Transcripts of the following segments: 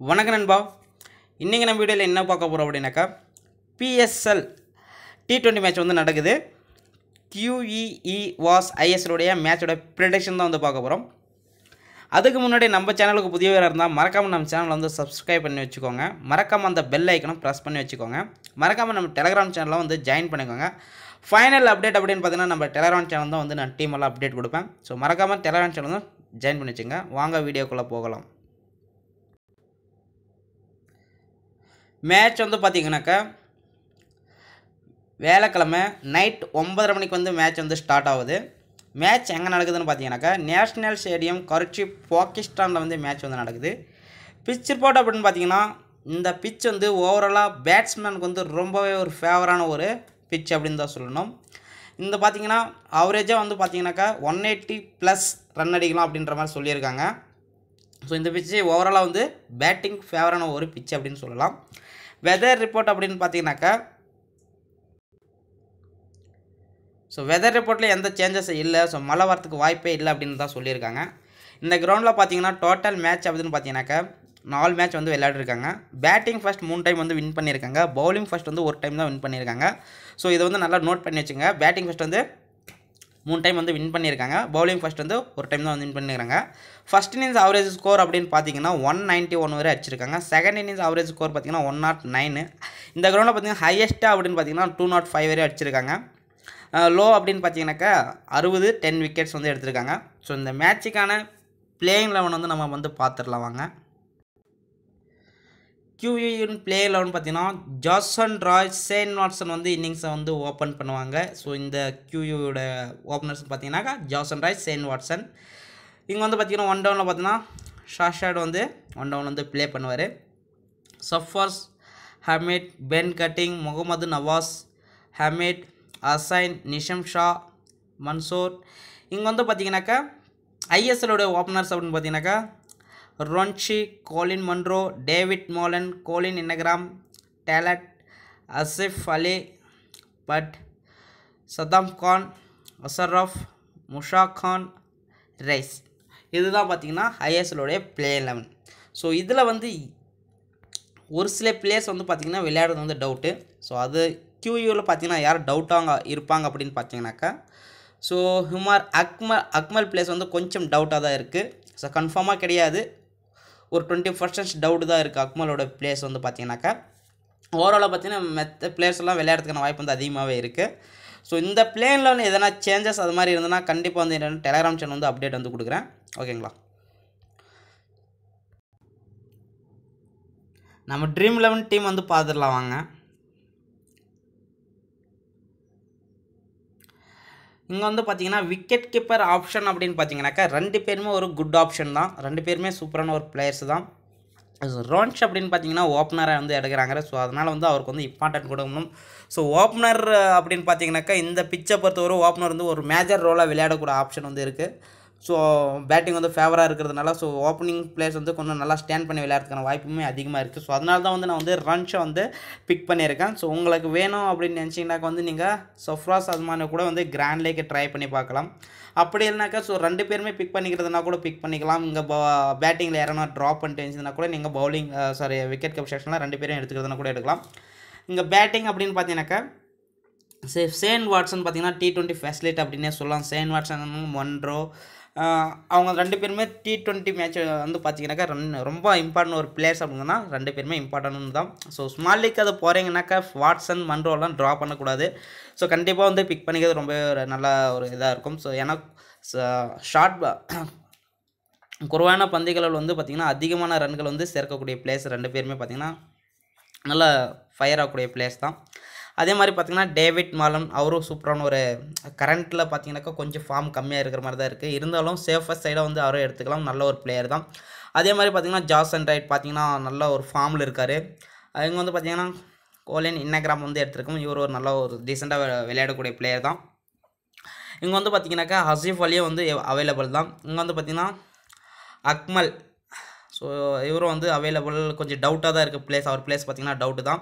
வணக்கம் நண்பா இன்றைக்கி நம்ம வீடியோவில் என்ன பார்க்க போகிறோம் அப்படின்னாக்கா பிஎஸ்எல் டி டுவெண்ட்டி மேட்ச் வந்து நடக்குது QEE வாஸ் ஐஎஸ்எலுடைய மேட்சோட ப்ரிடிக்ஷன் தான் வந்து பார்க்க போகிறோம் அதுக்கு முன்னாடி நம்ம சேனலுக்கு புதியவராக இருந்தால் மறக்காமல் நம்ம சேனலை வந்து சப்ஸ்கிரைப் பண்ணி வச்சுக்கோங்க மறக்காமல் அந்த பெல் ஐக்கனும் ப்ரெஸ் பண்ணி வச்சுக்கோங்க மறக்காமல் நம்ம டெலகிராம் சேனலை வந்து ஜாயின் பண்ணிக்கோங்க ஃபைனல் அப்டேட் அப்படின்னு பார்த்தீங்கன்னா நம்ம டெலகிராம் சேனல் தான் வந்து நான் டீம் எல்லாம் அப்டேட் கொடுப்பேன் ஸோ மறக்காமல் டெலகிராம் சேனல் தான் ஜாயின் பண்ணி வச்சுங்க வாங்க வீடியோக்குள்ளே போகலாம் மேட்ச் வந்து பார்த்தீங்கன்னாக்கா வேலைக்கிழமை நைட் ஒன்பதரை மணிக்கு வந்து மேட்ச் வந்து ஸ்டார்ட் ஆகுது மேட்ச் எங்கே நடக்குதுன்னு பார்த்தீங்கன்னாக்கா நேஷ்னல் ஸ்டேடியம் கருச்சி பாகிஸ்தானில் வந்து மேட்ச் வந்து நடக்குது பிச் ரிப்போர்ட் அப்படின்னு பார்த்தீங்கன்னா இந்த பிச் வந்து ஓவராலாக பேட்ஸ்மேனுக்கு வந்து ரொம்பவே ஒரு ஃபேவரான ஒரு பிச் அப்படின்னு தான் சொல்லணும் இந்த பார்த்தீங்கன்னா அவரேஜாக வந்து பார்த்தீங்கன்னாக்கா ஒன் எயிட்டி ப்ளஸ் ரன் அடிக்கலாம் அப்படின்ற மாதிரி சொல்லியிருக்காங்க ஸோ இந்த பிச்சு ஓவராலாக வந்து பேட்டிங் ஃபேவரான ஒரு பிச் அப்படின்னு சொல்லலாம் வெதர் ரிப்போர்ட் அப்படின்னு பார்த்தீங்கன்னாக்கா ஸோ வெதர் ரிப்போர்ட்டில் எந்த சேஞ்சஸ் இல்லை ஸோ மழை வரத்துக்கு வாய்ப்பே இல்லை அப்படின்னு தான் சொல்லியிருக்காங்க இந்த கிரவுண்டில் பார்த்தீங்கன்னா டோட்டல் மேட்ச் அப்படின்னு பார்த்தீங்கன்னாக்கா நாலு மேட்ச் வந்து விளையாடிருக்காங்க பேட்டிங் ஃபர்ஸ்ட் மூணு டைம் வந்து வின் பண்ணியிருக்காங்க பவுலிங் ஃபர்ஸ்ட் வந்து ஒரு டைம் தான் வின் பண்ணியிருக்காங்க ஸோ இதை வந்து நல்லா நோட் பண்ணி வச்சுங்க பேட்டிங் ஃபர்ஸ்ட் வந்து மூணு டைம் வந்து வின் பண்ணியிருக்காங்க பவுலிங் ஃபர்ஸ்ட் வந்து ஒரு டைம் தான் வந்து வின் பண்ணியிருக்காங்க ஃபர்ஸ்ட் இன்னிங்ஸ் அவரேஜ் ஸ்கோர் அப்படின்னு பார்த்தீங்கன்னா ஒன் நைன்ட்டி ஒன் வரை அடிச்சிருக்காங்க செகண்ட் இன்னிங்ஸ் அவரேஜ் ஸ்கோர் பார்த்தீங்கன்னா ஒன் நாட் நைனு இந்த கிரௌண்டில் பார்த்தீங்கன்னா ஹையஸ்ட்டாக அப்படின்னு பார்த்தீங்கன்னா டூ நாட் ஃபைவ் வரை அடிச்சிருக்காங்க லோ அப்படின்னு பார்த்தீங்கன்னாக்கா அறுபது டென் விக்கெட்ஸ் வந்து எடுத்திருக்காங்க ஸோ இந்த மேட்சுக்கான பிளேயிங் லெவன் வந்து நம்ம வந்து பார்த்துடலாம் வாங்க கியூஇன் பிளே லெவன் பார்த்தீங்கன்னா ஜாசன் ராய் சேன் வாட்சன் வந்து இன்னிங்ஸை வந்து ஓப்பன் பண்ணுவாங்க ஸோ இந்த கியூயோட ஓப்பனர்ஸ் பார்த்தீங்கன்னாக்கா ஜாசன் ராய் சேன் வாட்சன் இங்கே வந்து பார்த்தீங்கன்னா ஒன் டவுனில் பார்த்தீங்கன்னா ஷாஷாட் வந்து ஒன் டவுன் வந்து ப்ளே பண்ணுவார் சஃபாஸ் ஹமீட் பென் கட்டிங் முகமது நவாஸ் ஹமீட் அசைன் நிஷம் ஷா மன்சூர் இங்கே வந்து பார்த்தீங்கன்னாக்கா ஐஎஸ்எலோட ஓப்பனர்ஸ் அப்படின்னு பார்த்தீங்கன்னாக்கா Ronchi Colin Munro David Malan Colin Ingram டேலட் அசிஃப் அலி பட் சதாம் கான் அசரஃப் முஷா கான் ரைஸ் இதுதான் பார்த்தீங்கன்னா ஐஎஸ்எலோடைய பிளே லெவன் ஸோ இதில் வந்து ஒரு சில பிளேயர்ஸ் வந்து பார்த்திங்கன்னா விளையாடுறது வந்து டவுட்டு ஸோ அது கியூயூவில் பார்த்தீங்கன்னா யார் டவுட்டாக இருப்பாங்க அப்படின்னு பார்த்தீங்கன்னாக்கா ஸோ ஹுமார் அக்மல் அக்மல் பிளேஸ் வந்து கொஞ்சம் டவுட்டாக தான் இருக்குது ஸோ கன்ஃபார்மாக கிடையாது ஒரு டுவெண்ட்டி பர்சன்ட் டவுட் தான் இருக்குது அக்மலோட பிளேஸ் வந்து பார்த்தீங்கன்னாக்கா ஓவராலாக பார்த்தீங்கன்னா மெத்த பிளேயர்ஸ் எல்லாம் விளையாடுறதுக்கான வாய்ப்பு வந்து அதிகமாகவே இருக்குது ஸோ இந்த பிளேனில் வந்து எதனா சேஞ்சஸ் அது மாதிரி இருந்ததுன்னா கண்டிப்பாக வந்து என்னென்ன டெலகிராம் சேனல் வந்து அப்டேட் வந்து கொடுக்குறேன் ஓகேங்களா நம்ம ட்ரீம் லெவன் டீம் வந்து பார்த்துடலாம் வாங்க இங்கே வந்து பார்த்தீங்கன்னா விக்கெட் கீப்பர் ஆப்ஷன் அப்படின்னு பார்த்தீங்கன்னாக்கா ரெண்டு பேருமே ஒரு குட் ஆப்ஷன் தான் ரெண்டு பேருமே சூப்பரான ஒரு பிளேயர்ஸ் தான் ரோன்ஷ் அப்படின்னு பார்த்தீங்கன்னா ஓப்பனரை வந்து எடுக்கிறாங்க ஸோ அதனால் வந்து அவருக்கு வந்து இம்பார்ட்டன்ட் கொடுக்கணும் ஸோ ஓப்பனர் அப்படின்னு பார்த்தீங்கன்னாக்கா இந்த பிச்சை பொறுத்தவரை ஓப்பனர் வந்து ஒரு மேஜர் ரோலாக விளையாடக்கூடிய ஆப்ஷன் வந்து இருக்குது ஸோ பேட்டிங் வந்து ஃபேவராக இருக்கிறதுனால ஸோ ஓப்பனிங் பிளேயர்ஸ் வந்து கொஞ்சம் நல்லா ஸ்டாண்ட் பண்ணி விளையாடுறதுக்கான வாய்ப்புமே அதிகமாக இருக்குது ஸோ அதனால தான் வந்து நான் வந்து ரன்ஷை வந்து பிக் பண்ணியிருக்கேன் ஸோ உங்களுக்கு வேணும் அப்படின்னு நினச்சிங்கனாக்கா வந்து நீங்கள் சஃப்ராஸ் அதுமான கூட வந்து கிராண்ட் லேக்கு ட்ரை பண்ணி பார்க்கலாம் அப்படி இல்லைனாக்கா ஸோ ரெண்டு பேருமே பிக் பண்ணிக்கிறதுனா கூட பிக் பண்ணிக்கலாம் இங்கே பேட்டிங்கில் யாரனா ட்ராப் பண்ணிட்டு இருந்துச்சுன்னா கூட நீங்கள் பவுலிங் சாரி விக்கெட் கப் செக்ஷனில் ரெண்டு பேரும் எடுத்துக்கிறதுனா கூட எடுக்கலாம் இங்கே பேட்டிங் அப்படின்னு பார்த்தீங்கன்னாக்கா சே சேன் வாட்ஸன் பார்த்தீங்கன்னா டி டுவெண்ட்டி ஃபெசிலிட் அப்படின்னே சொல்லலாம் சேன் வாட்ஸன் ஒன்ரோ அவங்க ரெண்டு பேருமே டி டுவெண்ட்டி மேட்ச் வந்து பார்த்தீங்கன்னாக்கா ரன் ரொம்ப இம்பார்ட்டன்ட் ஒரு பிளேயர்ஸ் அப்படிங்கன்னா ரெண்டு பேருமே இம்பார்ட்டன்ட் தான் ஸோ ஸ்மால் லீக் அது போகிறீங்கன்னாக்கா வாட்ஸன் மன்ரோலாம் ட்ரா பண்ணக்கூடாது ஸோ கண்டிப்பாக வந்து பிக் பண்ணிக்கிறது ரொம்ப ஒரு நல்ல ஒரு இதாக இருக்கும் ஸோ ஏன்னா ஷார்ட் குறைவான பந்துகளில் வந்து பார்த்திங்கன்னா அதிகமான ரன்கள் வந்து சேர்க்கக்கூடிய பிளேயர்ஸ் ரெண்டு பேருமே பார்த்திங்கன்னா நல்ல ஃபயர் ஆகக்கூடிய பிளேயர்ஸ் தான் அதே மாதிரி பார்த்திங்கன்னா டேவிட் மாலன் அவரும் சூப்பரான ஒரு கரண்ட்டில் பார்த்தீங்கன்னாக்கா கொஞ்சம் ஃபார்ம் கம்மியாக இருக்கிற மாதிரி தான் இருக்குது இருந்தாலும் சேஃபஸ்ட் சைடாக வந்து அவரும் எடுத்துக்கலாம் நல்ல ஒரு பிளேயர் தான் அதே மாதிரி பார்த்திங்கன்னா ஜாசன் ரைட் பார்த்திங்கன்னா நல்ல ஒரு ஃபார்மில் இருக்கார் இவங்க வந்து பார்த்திங்கன்னா கோலின் இன்னகிராம் வந்து எடுத்திருக்கோம் இவர் ஒரு நல்ல ஒரு டீசெண்டாக விளையாடக்கூடிய பிளேயர் தான் இங்கே வந்து பார்த்திங்கனாக்கா ஹசீஃப் அலியும் வந்து அவைலபிள் தான் இங்கே வந்து பார்த்திங்கன்னா அக்மல் ஸோ இவரும் வந்து அவைலபிள் கொஞ்சம் டவுட்டாக தான் இருக்குது பிளேஸ் அவர் பிளேஸ் பார்த்திங்கன்னா டவுட்டு தான்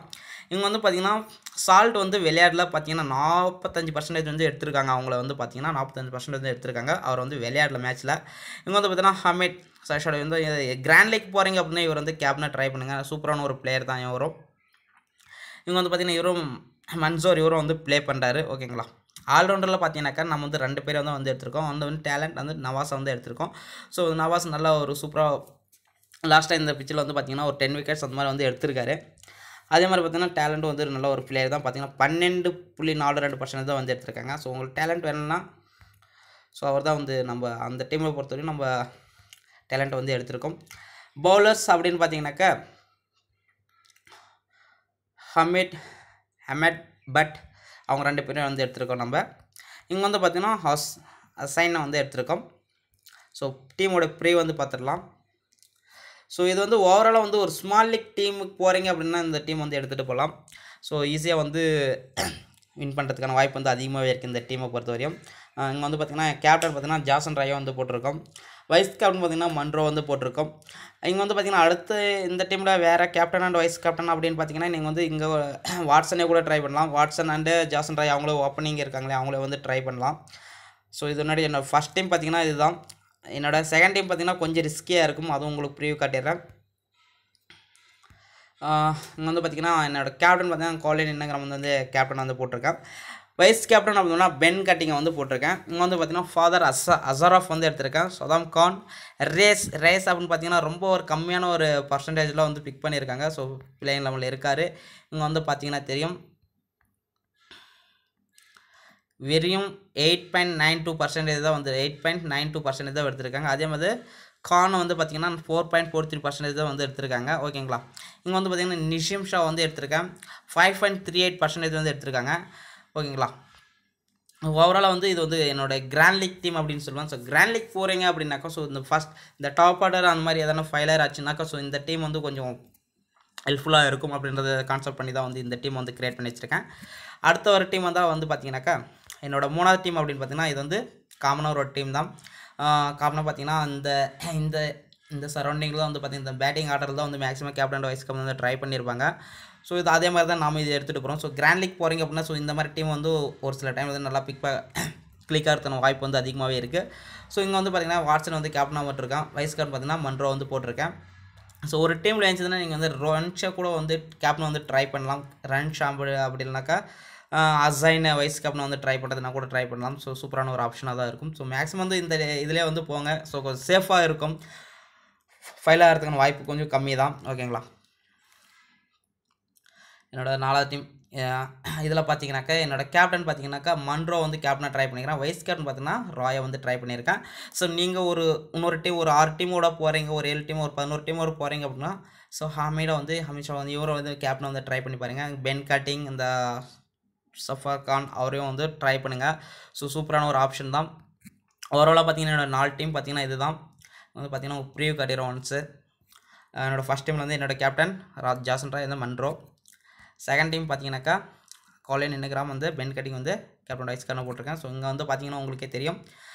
இவங்க வந்து பார்த்திங்கன்னா சால்ட் வந்து விளையாடல பார்த்தீங்கன்னா நாற்பத்தஞ்சு பர்சன்டேஜ் வந்து எடுத்திருக்காங்க அவங்கள வந்து பார்த்தீங்கன்னா நாற்பத்தஞ்சு பர்சன்டேஜ் வந்து எடுத்திருக்காங்க அவர் வந்து விளையாடல மேட்ச்சில் இவங்க வந்து பார்த்தீங்கன்னா ஹமீட் சஷோட வந்து கிராண்ட் லீக் போகிறீங்க அப்படின்னா இவர் வந்து கேப்னா ட்ரை பண்ணுங்கள் சூப்பரான ஒரு பிளேயர் தான் இவரும் இவங்க வந்து பார்த்தீங்கன்னா இவரும் மன்சோர் இவரும் வந்து ப்ளே பண்ணுறாரு ஓகேங்களா ஆல்ரவுண்டரில் பார்த்தீங்கன்னாக்கா நம்ம வந்து ரெண்டு பேர் வந்து வந்து எடுத்திருக்கோம் வந்து வந்து டேலண்ட் வந்து நவாஸை வந்து எடுத்திருக்கோம் ஸோ நவாஸ் நல்லா ஒரு சூப்பராக லாஸ்ட்டாக இந்த பிச்சில் வந்து பார்த்தீங்கன்னா ஒரு டென் விக்கெட்ஸ் அந்த மாதிரி வந்து எடுத்திருக்காரு அதே மாதிரி பார்த்தீங்கன்னா டேலண்ட் வந்து ஒரு நல்ல ஒரு பிளேயர் தான் பார்த்தீங்கன்னா பன்னெண்டு புள்ளி நாலு ரெண்டு பர்சன்ட் தான் வந்து எடுத்திருக்காங்க ஸோ உங்களுக்கு டேலண்ட் வேணும்னா ஸோ அவர் தான் வந்து நம்ம அந்த டீமை பொறுத்தவரைக்கும் நம்ம டேலண்ட் வந்து எடுத்திருக்கோம் பவுலர்ஸ் அப்படின்னு பார்த்தீங்கன்னாக்கா ஹமீட் ஹமட் பட் அவங்க ரெண்டு பேரும் வந்து எடுத்திருக்கோம் நம்ம இங்கே வந்து பார்த்தீங்கன்னா ஹஸ் அசைனை வந்து எடுத்திருக்கோம் ஸோ டீமோட ப்ரீ வந்து பார்த்துடலாம் ஸோ இது வந்து ஓவராலாக வந்து ஒரு ஸ்மால் லீக் டீமுக்கு போகிறீங்க அப்படின்னா இந்த டீம் வந்து எடுத்துகிட்டு போகலாம் ஸோ ஈஸியாக வந்து வின் பண்ணுறதுக்கான வாய்ப்பு வந்து அதிகமாகவே இருக்குது இந்த டீமை பொறுத்தவரையும் இங்கே வந்து பார்த்திங்கன்னா கேப்டன் பார்த்திங்கன்னா ஜாசன் ராயோ வந்து போட்டிருக்கோம் வைஸ் கேப்டன் பார்த்திங்கன்னா மன்ரோ வந்து போட்டிருக்கோம் இங்கே வந்து பார்த்திங்கன்னா அடுத்து இந்த டீமில் வேறு கேப்டன் அண்ட் வைஸ் கேப்டன் அப்படின்னு பார்த்தீங்கன்னா நீங்கள் வந்து இங்கே வாட்ஸனே கூட ட்ரை பண்ணலாம் வாட்ஸன் அண்டு ஜாசன் ராய் அவங்களும் ஓப்பனிங் இருக்காங்களே அவங்களே வந்து ட்ரை பண்ணலாம் ஸோ இது முன்னாடி என்னோடய ஃபஸ்ட் டைம் பார்த்தீங்கன்னா இதுதான் என்னோடய செகண்ட் டைம் பார்த்தீங்கன்னா கொஞ்சம் ரிஸ்கியாக இருக்கும் அதுவும் உங்களுக்கு ப்ரிவியூ காட்டிடுறேன் இங்கே வந்து பார்த்தீங்கன்னா என்னோடய கேப்டன் பார்த்தீங்கன்னா காலின் இன்னங்கிறம் வந்து வந்து கேப்டன் வந்து போட்டிருக்கேன் வைஸ் கேப்டன் அப்படின்னா பென் கட்டிங்கை வந்து போட்டிருக்கேன் இங்கே வந்து பார்த்தீங்கன்னா ஃபாதர் அசா அசராஃப் வந்து எடுத்திருக்கேன் சதாம் கான் ரேஸ் ரேஸ் அப்படின்னு பார்த்தீங்கன்னா ரொம்ப ஒரு கம்மியான ஒரு பர்சன்டேஜில் வந்து பிக் பண்ணியிருக்காங்க ஸோ பிளேயிங் லெவலில் இருக்கார் இங்கே வந்து பார்த்தீங்கன்னா தெரியும் வெறும் eight point nine two percentage தான் வந்து eight point nine two percentage தான் எடுத்திருக்காங்க அதே மாதிரி கான் வந்து பார்த்திங்கன்னா four point four three percentage தான் வந்து எடுத்திருக்காங்க ஓகேங்களா இங்கே வந்து பார்த்திங்கன்னா நிஷிம் ஷா வந்து எடுத்திருக்கேன் five point three eight percentage வந்து எடுத்திருக்காங்க ஓகேங்களா ஓவராலாக வந்து இது வந்து என்னோட கிராண்ட் லீக் டீம் அப்படின்னு சொல்லுவேன் ஸோ கிராண்ட் லீக் போகிறீங்க அப்படின்னாக்கா ஸோ இந்த ஃபஸ்ட் இந்த டாப் ஆர்டர் அந்த மாதிரி எதனா ஃபைலர் ஆச்சுனாக்கா ஸோ இந்த டீம் வந்து கொஞ்சம் ஹெல்ப்ஃபுல்லாக இருக்கும் அப்படின்றத கான்செப்ட் பண்ணி தான் வந்து இந்த டீம் வந்து க்ரியேட் பண்ணி வச்சுருக்கேன் அடுத்த ஒரு டீம் வந்தால் வந்து பார்த்தீங்கன்னாக்கா என்னோட மூணாவது டீம் அப்படின்னு பார்த்தீங்கன்னா இது வந்து காமனாக ஒரு டீம் தான் காமனாக பார்த்தீங்கன்னா இந்த இந்த இந்த சரௌண்டிங்கில் வந்து பார்த்திங்கன்னா இந்த பேட்டிங் ஆர்டர் தான் வந்து மேக்ஸிமம் கேப்டன் வைஸ் கேப்டன் வந்து ட்ரை பண்ணியிருப்பாங்க ஸோ இது அதே மாதிரி தான் நாம இது எடுத்துகிட்டு போகிறோம் ஸோ கிராண்ட் லீக் போகிறீங்க அப்படின்னா ஸோ இந்த மாதிரி டீம் வந்து ஒரு சில டைம் வந்து நல்லா பிக் கிளிக் ஆகிறதுன வாய்ப்பு வந்து அதிகமாகவே இருக்குது ஸோ இங்கே வந்து பார்த்திங்கன்னா வாட்ஸன் வந்து கேப்டனாக போட்டிருக்கேன் வைஸ் கேப்டன் பார்த்தீங்கன்னா மன்ரோ வந்து போட்டிருக்கேன் ஸோ ஒரு டீமில் இருந்துச்சுன்னா நீங்கள் வந்து ரன்ஷா கூட வந்து கேப்டன் வந்து ட்ரை பண்ணலாம் ரன் ஷாம்பு அப்படி இல்லைனாக்கா அசைன் வைஸ் கேப்டன் வந்து ட்ரை பண்ணுறதுனா கூட ட்ரை பண்ணலாம் ஸோ சூப்பரான ஒரு ஆப்ஷனாக தான் இருக்கும் ஸோ மேக்ஸிமம் வந்து இந்த இதிலே வந்து போங்க ஸோ கொஞ்சம் சேஃபாக இருக்கும் ஃபைல் ஆகிறதுக்கான வாய்ப்பு கொஞ்சம் கம்மி தான் ஓகேங்களா என்னோட நாலாவது டீம் இதில் பார்த்தீங்கன்னாக்கா என்னோட கேப்டன் பார்த்தீங்கன்னாக்கா மன்ரோ வந்து கேப்டனாக ட்ரை பண்ணிக்கிறேன் வைஸ் கேப்டன் பார்த்தீங்கன்னா ராயை வந்து ட்ரை பண்ணியிருக்கேன் ஸோ நீங்கள் ஒரு இன்னொரு டீம் ஒரு ஆறு டீமோட போகிறீங்க ஒரு ஏழு டீம் ஒரு பதினோரு டீமோட போகிறீங்க அப்படின்னா ஸோ ஹமீடை வந்து ஹமீஷா வந்து இவரை வந்து கேப்டனை வந்து ட்ரை பண்ணி பாருங்கள் பென் கட்டிங் இந்த சஃபர் கான் அவரையும் வந்து ட்ரை பண்ணுங்கள் ஸோ சூப்பரான ஒரு ஆப்ஷன் தான் ஓவராலாக பார்த்தீங்கன்னா என்னோடய நாலு டீம் பார்த்தீங்கன்னா இதுதான் வந்து பார்த்தீங்கன்னா ப்ரீவ் காட்டிடுறோம் ஒன்ஸு என்னோடய ஃபஸ்ட் டீமில் வந்து என்னோடய கேப்டன் ராஜ் ஜாசன் ராய் வந்து மன்ரோ செகண்ட் டீம் பார்த்தீங்கன்னாக்கா காலின் இன்னகிராம் வந்து பென் கட்டிங் வந்து கேப்டன் வைஸ் கார்னர் போட்டிருக்கேன் ஸோ இங்கே வந்து பார்த்தீங்கன்னா உங்களுக்கே தெரியும்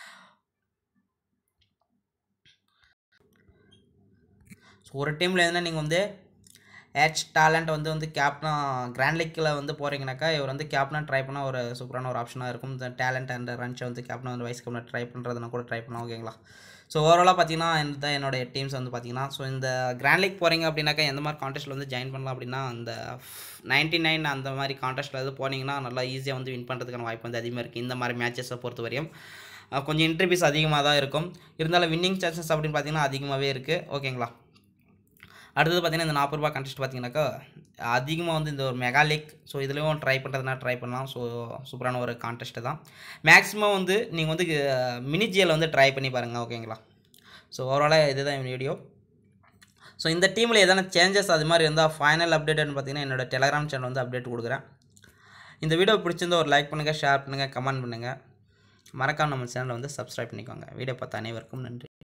ஸோ ஒரு டீமில் எதுனா நீங்கள் வந்து ஏச் டேலண்ட் வந்து வந்து கேப்டனாக கிராண்ட் லீக்கில் வந்து போகிறீங்கனாக்கா இவர் வந்து கேப்டனாக ட்ரை பண்ணால் ஒரு சூப்பரான ஒரு ஆப்ஷனாக இருக்கும் இந்த டேலண்ட் அண்ட் ரன்ஸை வந்து கேப்டன் வந்து வைஸ் கேப்டன் ட்ரை பண்ணுறதுனா கூட ட்ரை பண்ணலாம் ஓகேங்களா ஸோ ஓவராலாக பார்த்தீங்கன்னா இந்த என்னுடைய டீம்ஸ் வந்து பார்த்தீங்கன்னா ஸோ இந்த கிராண்ட் லீக் போகிறீங்க அப்படின்னாக்கா எந்த மாதிரி கான்டெஸ்ட்டில் வந்து ஜாயின் பண்ணலாம் அப்படின்னா அந்த நைன்ட்டி நைன் அந்த மாதிரி கான்டெஸ்ட்டில் வந்து போனீங்கன்னா நல்லா ஈஸியாக வந்து வின் பண்ணுறதுக்கான வாய்ப்பு வந்து அதிகமாக இருக்குது இந்த மாதிரி மேட்சஸை பொறுத்த வரையும் கொஞ்சம் இன்டர்வியூஸ் அதிகமாக தான் இருக்கும் இருந்தாலும் வின்னிங் சான்சஸ் அப்படின்னு பார்த்தீங்கன்னா அதிகமாகவே இருக்குது ஓகேங்களா அடுத்தது பார்த்தீங்கன்னா இந்த நாற்பது ரூபா கண்டெஸ்ட் பார்த்தீங்கன்னாக்கா அதிகமாக வந்து இந்த ஒரு மெகா லீக் ஸோ இதுலேயும் ட்ரை பண்ணுறதுனா ட்ரை பண்ணலாம் ஸோ சூப்பரான ஒரு கான்டெஸ்ட்டு தான் மேக்ஸிமம் வந்து நீங்கள் வந்து மினி ஜிஎல் வந்து ட்ரை பண்ணி பாருங்கள் ஓகேங்களா ஸோ ஓவராலாக இதுதான் வீடியோ ஸோ இந்த டீமில் எதனா சேஞ்சஸ் அது மாதிரி இருந்தால் ஃபைனல் அப்டேட்னு பார்த்தீங்கன்னா என்னோடய டெலகிராம் சேனல் வந்து அப்டேட் கொடுக்குறேன் இந்த வீடியோ பிடிச்சிருந்தா ஒரு லைக் பண்ணுங்கள் ஷேர் பண்ணுங்கள் கமெண்ட் பண்ணுங்கள் மறக்காம நம்ம சேனலை வந்து சப்ஸ்கிரைப் பண்ணிக்கோங்க வீடியோ பார்த்த அனைவருக்கும் நன்றி